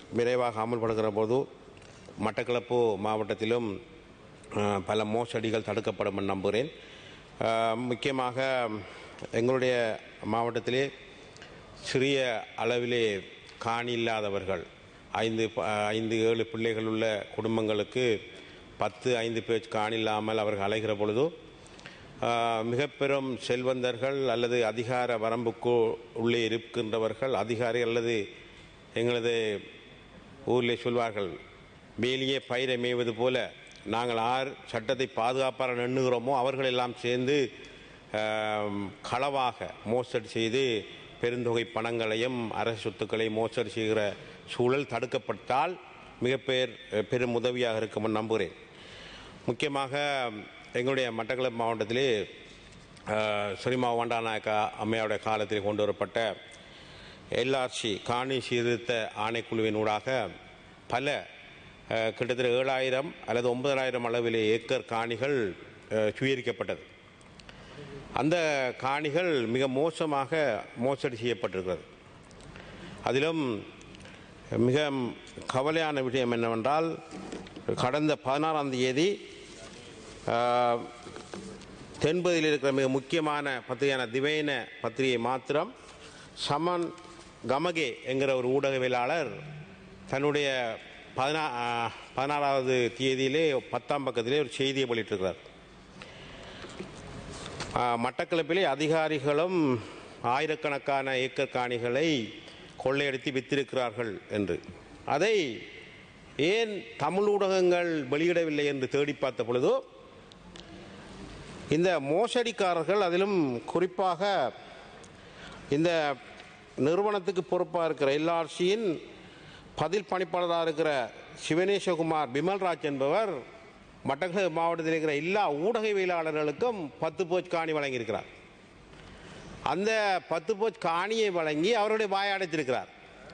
விரைவாக அமல்படுகிற போது மட்டக்களப்பு மாவட்டத்திலும் அஹ், பல மோசடிகள் தடுக்கப்படும் என்று நம்புகிறேன் அஹ், முக்கியமாக எங்களுடைய மாவட்டத்திலே சிறிய அளவிலே காணி இல்லாதவர்கள் ஐந்து ப- ஐந்து ஏழு பிள்ளைகள் உள்ள குடும்பங்களுக்கு பத்து ஐந்து பேர் காணி இல்லாமல் அவர்கள் அலைகிற பொழுது ஆஹ், மிக பெரும் செல்வந்தர்கள் அல்லது அதிகார வரம்புக்கு உள்ளே இருக்கின்றவர்கள் அதிகாரி அல்லது எங்களது ஊரிலே சொல்வார்கள் வேலியே பயிரை மேய்வது போல நாங்கள் ஆர் சட்டத்தை பாதுகாப்பாக எண்ணுகிறோமோ அவர்கள் எல்லாம் சேர்ந்து ஆம், களவாக மோசடி செய்து பெருந்தொகை பணங்களையும் அரசு சொத்துக்களையும் மோசடி செய்கிற சூழல் தடுக்கப்பட்டால் மிக பேர் பெரும் உதவியாக இருக்கும் என்று நம்புகிறேன் முக்கியமாக எங்களுடைய மட்டக்களப்பு மாவட்டத்திலே ஆஹ், ஸ்ரீமா வண்டாநாயக்கா அம்மையாருடைய காலத்தில் கொண்டு வரப்பட்ட எல்ஆர்சி காணி சீர்திருத்த ஆணைக்குழுவினூடாக பல ஆஹ், கிட்டத்தட்ட ஏழாயிரம் அல்லது ஒன்பதாயிரம் அளவிலே ஏக்கர் காணிகள் ஆஹ், சுவீகரிக்கப்பட்டது அந்த காணிகள் மிக மோசமாக மோசடி செய்யப்பட்டிருக்கிறது அதிலும் மிக கவலையான விஷயம் என்னவென்றால் கடந்த பதினாறாம் தேதி ஆஹ், தென்பகுதியில் இருக்கிற மிக முக்கியமான பத்திரிகையான திவைன பத்திரிகை மாத்திரம் சமன் கமகே என்கிற ஒரு ஊடகவியலாளர் தன்னுடைய பதினா ஆஹ், பதினாறாவது தேதியிலே பத்தாம் பக்கத்திலே ஒரு செய்தியை வெளியிட்டிருக்கிறார் ஆஹ், மட்டக்களப்பிலே அதிகாரிகளும் ஆயிரக்கணக்கான ஏக்கர் காணிகளை கொள்ளையடித்து வித்திருக்கிறார்கள் என்று அதை ஏன் தமிழ் ஊடகங்கள் வெளியிடவில்லை என்று தேடி பார்த்த பொழுது இந்த மோசடிக்காரர்கள் அதிலும் குறிப்பாக இந்த நிறுவனத்துக்கு பொறுப்பாக இருக்கிற எல்ஆர்சியின் பதில் பணிப்பாளராக இருக்கிற சிவனேசகுமார் பிமல்ராஜ் என்பவர் மட்டக்களப்பு மாவட்டத்தில் இருக்கிற எல்லா ஊடகவியலாளர்களுக்கும் பத்து போச் காணி வழங்கியிருக்கிறார் அந்த பத்து போச் காணியை வழங்கி அவருடைய வாயை அடைத்திருக்கிறார்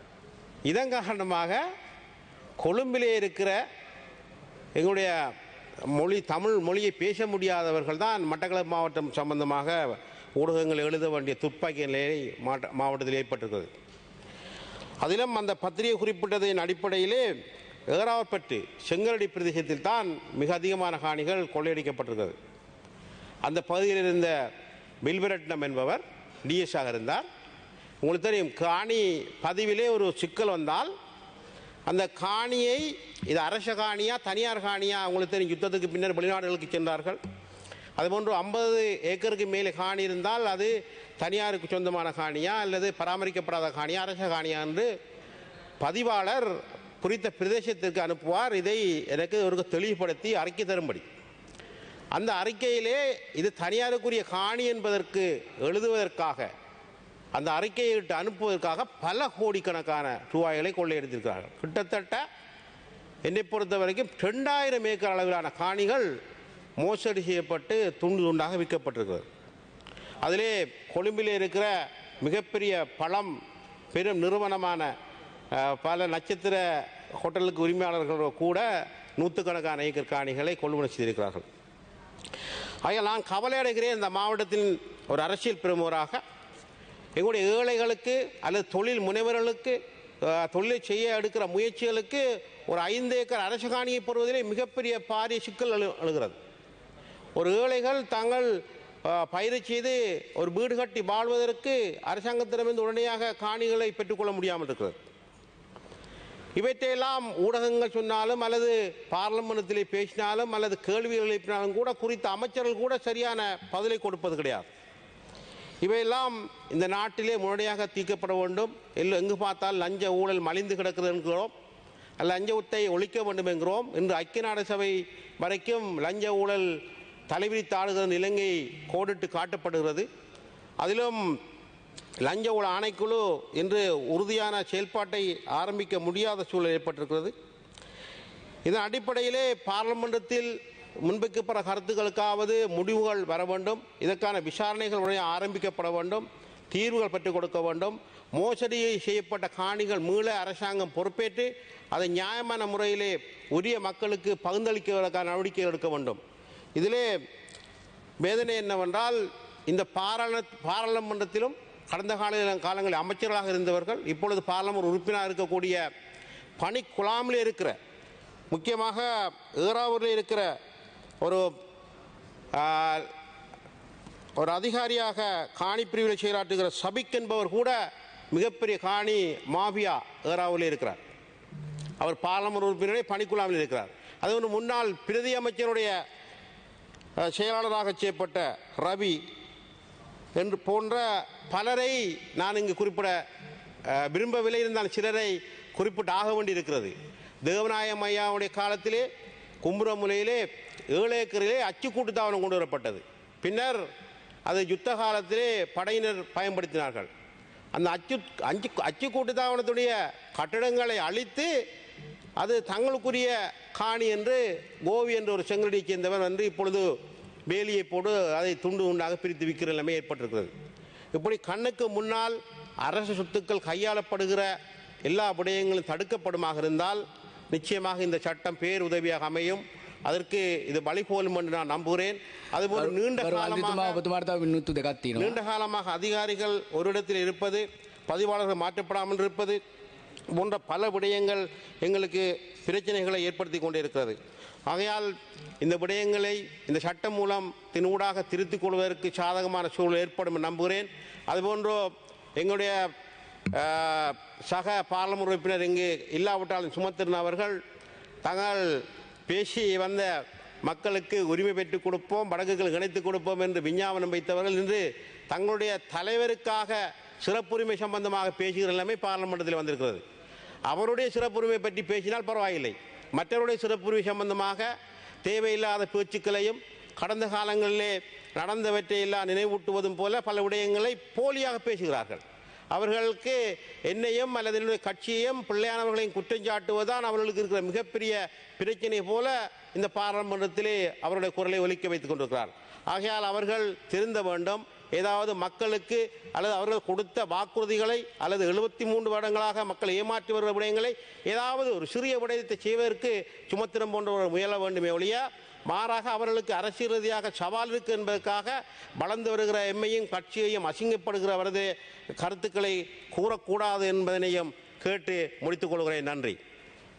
இதன் காரணமாக கொழும்பிலே இருக்கிற எங்களுடைய மொழி தமிழ் மொழியை பேச முடியாதவர்கள் தான் மட்டக்களப்பு மாவட்டம் சம்பந்தமாக ஊடகங்கள் எழுத வேண்டிய துப்பாக்கி நிலை மாவட்ட மாவட்டத்தில் ஏற்பட்டிருக்கிறது அதிலும் அந்த பத்திரிகை குறிப்பிட்டதின் அடிப்படையிலே ஏறாவற்பட்டு செங்கலடி பிரதேசத்தில் தான் மிக அதிகமான காணிகள் கொள்ளையடிக்கப்பட்டிருக்கிறது அந்த பகுதியில் இருந்த பில்வரட்னம் என்பவர் டிஎஸ்ஆக இருந்தார் உங்களுக்கு தெரியும் காணி பதிவிலே ஒரு சிக்கல் வந்தால் அந்த காணியை இது அரச காணியா தனியார் காணியா உங்களுக்கு தெரியும் யுத்தத்துக்கு பின்னர் வெளிநாடுகளுக்கு சென்றார்கள் அதுபோன்று ஐம்பது ஏக்கருக்கு மேலே காணி இருந்தால் அது தனியாருக்கு சொந்தமான காணியா அல்லது பராமரிக்கப்படாத காணியா அரச காணியா என்று பதிவாளர் குறித்த பிரதேசத்திற்கு அனுப்புவார் இதை எனக்கு ஒரு தெளிவுபடுத்தி அறிக்கை தரும்படி அந்த அறிக்கையிலே இது தனியாருக்குரிய காணி என்பதற்கு எழுதுவதற்காக அந்த அறிக்கையை இட்டு அனுப்புவதற்காக பல கோடிக்கணக்கான ரூபாய்களை கொள்ளையடித்திருக்கிறார்கள் கிட்டத்தட்ட என்னை பொறுத்த வரைக்கும் ரெண்டாயிரம் ஏக்கர் அளவிலான காணிகள் மோசடி செய்யப்பட்டு துண்டு துண்டாக விற்கப்பட்டிருக்கிறது அதிலே கொழும்பிலே இருக்கிற மிகப்பெரிய பழம் பெரும் நிறுவனமான அஹ், பல நட்சத்திர ஹோட்டலுக்கு உரிமையாளர்கள் கூட நூற்றுக்கணக்கான ஏக்கர் காணிகளை கொள்முதல் செய்திருக்கிறார்கள் ஆகையால் நான் கவலை அடைகிறேன் இந்த மாவட்டத்தின் ஒரு அரசியல் பிரமுகராக எங்களுடைய ஏழைகளுக்கு அல்லது தொழில் முனைவர்களுக்கு அஹ், தொழிலை செய்ய எடுக்கிற முயற்சிகளுக்கு ஒரு ஐந்து ஏக்கர் அரசு காணியை பெறுவதிலே மிகப்பெரிய பாரிய சிக்கல் எழு எழுகிறது ஒரு ஏழைகள் தாங்கள் அஹ், பயிர் செய்து ஒரு வீடு கட்டி வாழ்வதற்கு அரசாங்கத்திடமிருந்து உடனடியாக காணிகளை பெற்றுக்கொள்ள முடியாமல் இருக்கிறது இவற்றையெல்லாம் ஊடகங்கள் சொன்னாலும் அல்லது பார்லமெண்டத்திலே பேசினாலும் அல்லது கேள்விகள் எழுப்பினாலும் கூட குறித்த அமைச்சர்கள் கூட சரியான பதிலை கொடுப்பது கிடையாது இவையெல்லாம் இந்த நாட்டிலே முன்னடியாக தீர்க்கப்பட வேண்டும் எல்லோ எங்கு பார்த்தால் லஞ்ச ஊழல் மலிந்து கிடக்கிறது என்கிறோம் லஞ்சத்தை ஒழிக்க வேண்டும் என்கிறோம் இன்று ஐக்கிய நாடு சபை வரைக்கும் லஞ்ச ஊழல் தலைவிரித்தாடுகிற நிலையை கோடிட்டு காட்டப்படுகிறது அதிலும் லஞ்ச ஊழல் ஆணைக்குழு இன்று உறுதியான செயல்பாட்டை ஆரம்பிக்க முடியாத சூழல் ஏற்பட்டிருக்கிறது இதன் அடிப்படையிலே பார்லமெண்டத்தில் முன்வைக்கப்படுற கருத்துக்களுக்காவது முடிவுகள் வர வேண்டும் இதற்கான விசாரணைகள் உடனே ஆரம்பிக்கப்பட வேண்டும் தீர்வுகள் பெற்றுக் கொடுக்க வேண்டும் மோசடி செய்யப்பட்ட காணிகள் மீள அரசாங்கம் பொறுப்பேற்று அதை நியாயமான முறையிலே உரிய மக்களுக்கு பகிர்ந்தளிக்கிறதற்கான நடவடிக்கை எடுக்க வேண்டும் இதிலே வேதனை என்னவென்றால் இந்த பாராள பாராளுமன்றத்திலும் கடந்த கால காலங்களில் அமைச்சர்களாக இருந்தவர்கள் இப்பொழுது பார்லமெண்ட் உறுப்பினராக இருக்கக்கூடிய பனி குழாமில் இருக்கிற முக்கியமாக ஏறாவூரில் இருக்கிற ஒரு ஆ, ஒரு அதிகாரியாக காணி பிரிவில் செயலாற்றுகிற சபிக் என்பவர் கூட மிகப்பெரிய காணி மாபியா ஏறாவூரில் இருக்கிறார் அவர் பாராளுமன்ற உறுப்பினரே பணிக்குழாமில் இருக்கிறார் அது ஒரு முன்னாள் பிரதி அமைச்சருடைய அஹ், செயலாளராக செய்யப்பட்ட ரவி என்று போன்ற பலரை நான் இங்கு குறிப்பிட அஹ், விரும்பவில்லை இருந்தால் சிலரை குறிப்பிட்டு ஆக வேண்டியிருக்கிறது தேவநாயகம் ஐயாவுடைய காலத்திலே கும்புரமுலையிலே ஏழு ஏக்கரிலே அச்சுக்கூட்டு தாவனம் கொண்டு வரப்பட்டது பின்னர் அது யுத்த காலத்திலே படையினர் பயன்படுத்தினார்கள் அந்த அச்சு அஞ்சு அச்சுக்கூட்டு தாவனத்துடைய கட்டடங்களை அழித்து அது தங்களுக்குரிய காணி என்று கோவி என்ற ஒரு செங்கலடியைச் சேர்ந்தவர் வந்து இப்பொழுது வேலியை போட்டு அதை துண்டு உண்டாக பிரித்து விற்கிற நிலைமை ஏற்பட்டிருக்கிறது இப்படி கண்ணுக்கு முன்னால் அரசு சொத்துக்கள் கையாளப்படுகிற எல்லா விடயங்களும் தடுக்கப்படுமாக இருந்தால் நிச்சயமாக இந்த சட்டம் பேர் உதவியாக அமையும் அதற்கு இது வழிகோலும் என்று நான் நம்புகிறேன் அதுபோல் நீண்ட ගරු காலமாக අන්තිතුමා ඔබතුමාට තව මිනිත්තු දෙකක් තියෙනවා. நீண்ட காலமாக அதிகாரிகள் ஒரு இடத்தில் இருப்பது பதிவாளர்கள் மாற்றப்படாமல் இருப்பது போன்ற பல விடயங்கள் எங்களுக்கு பிரச்சனைகளை ஏற்படுத்தி கொண்டே இருக்கிறது ஆகையால் இந்த விடயங்களை இந்த சட்டம் மூலம் தினூடாக திருத்திக் கொள்வதற்கு சாதகமான சூழல் ஏற்படும் என்று நம்புகிறேன் அதுபோன்றோ எங்களுடைய அஹ், சக பாராளுமன்ற உறுப்பினர் இங்கு இல்லாவிட்டாலும் சுமத்திரன் அவர்கள் தாங்கள் பேசி வந்த மக்களுக்கு உரிமை பெற்றுக் கொடுப்போம் வடக்குகள் இணைத்துக் கொடுப்போம் என்று விஞ்ஞாபனம் வைத்தவர்கள் இன்று தங்களுடைய தலைவருக்காக சிறப்புரிமை சம்பந்தமாக பேசுகிற நிலைமை பாராளுமன்றத்தில் வந்திருக்கிறது அவருடைய சிறப்புரிமை பற்றி பேசினால் பரவாயில்லை மற்றவருடைய சிறப்புரிமை சம்பந்தமாக தேவையில்லாத பேச்சுக்களையும் கடந்த காலங்களிலே நடந்தவற்றை எல்லாம் நினைவூட்டுவதும் போல பல விடயங்களை போலியாக பேசுகிறார்கள் அவர்களுக்கு என்னையும் அல்லது என்னுடைய கட்சியையும் பிள்ளையானவர்களையும் குற்றம் சாட்டுவதுதான் அவர்களுக்கு இருக்கிற மிகப்பெரிய பிரச்சனை போல இந்த பாராளுமன்றத்திலே அவருடைய குரலை ஒலிக்க வைத்துக் கொண்டிருக்கிறார் ஆகையால் அவர்கள் திருந்த வேண்டும் ஏதாவது மக்களுக்கு அல்லது அவர்கள் கொடுத்த வாக்குறுதிகளை அல்லது எழுபத்தி மூன்று வருடங்களாக மக்களை ஏமாற்றி வருகிற விடயங்களை ஏதாவது ஒரு சிறிய விடயத்தை செய்வதற்கு சுமத்திரம் போன்றவர்கள் முயல வேண்டுமே ஒழிய மாறாக அவர்களுக்கு அரசியல் ரீதியாக சவால் இருக்கு என்பதற்காக வளர்ந்து வருகிற எம்மையும் கட்சியையும் அசிங்கப்படுகிறவரது கருத்துக்களை கூறக்கூடாது என்பதனையும் கேட்டு முடித்துக் கொள்கிறேன் நன்றி